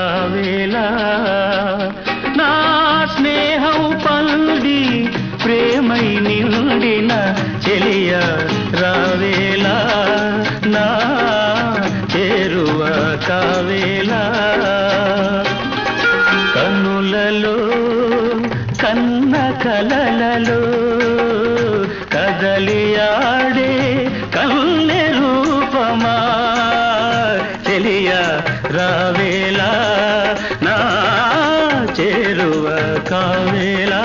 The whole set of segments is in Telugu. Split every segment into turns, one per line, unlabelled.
రావేలా నా స్నేహం పండి ప్రేమై నిండిన చెలియ రావేలా నా చేరువ కావేలా కన్నులలో కన్న కలలలో కదలియాడే కన్నె రూపమా చెలియ రావేలా నా చేరువ కావేలా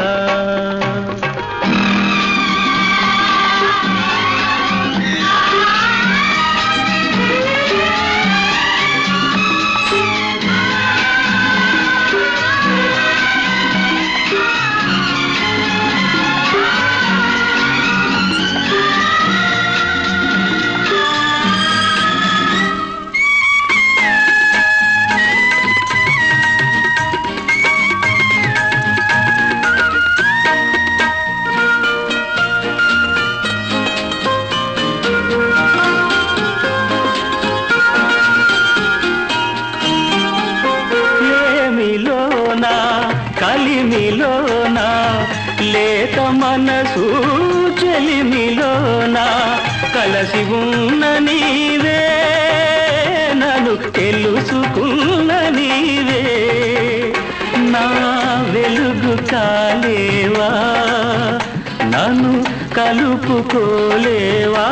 ఏమిలోన కలిమిలోన లేత మనసు చెలిమిలోన కలసి ఉన్న నీవే నన్ను తెలుసుకున్న నీవే నా వెలుగు కాలేవా నన్ను కలుపుకోలేవా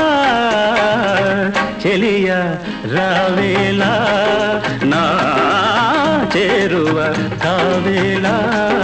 చెలియ రావేలా నా చేరువ కావేలా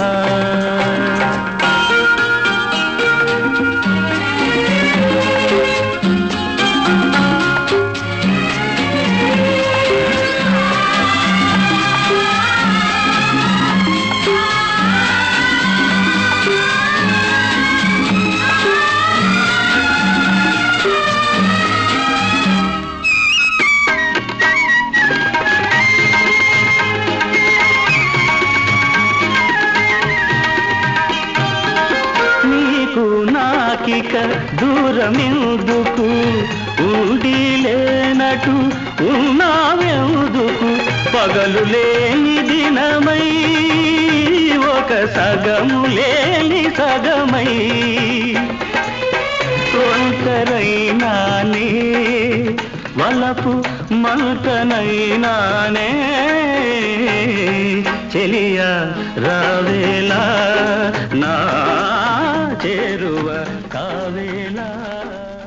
నీకు నాకిక దూరమెందుకు ఉండి లేనటు ఉన్నావెందుకు పగలు లేని దినమై ఒక సగము లేని సగమై ఒంటరైనానే వలపు మంటనైనానే చెలియ రావేలా నా చేరువ కావేలా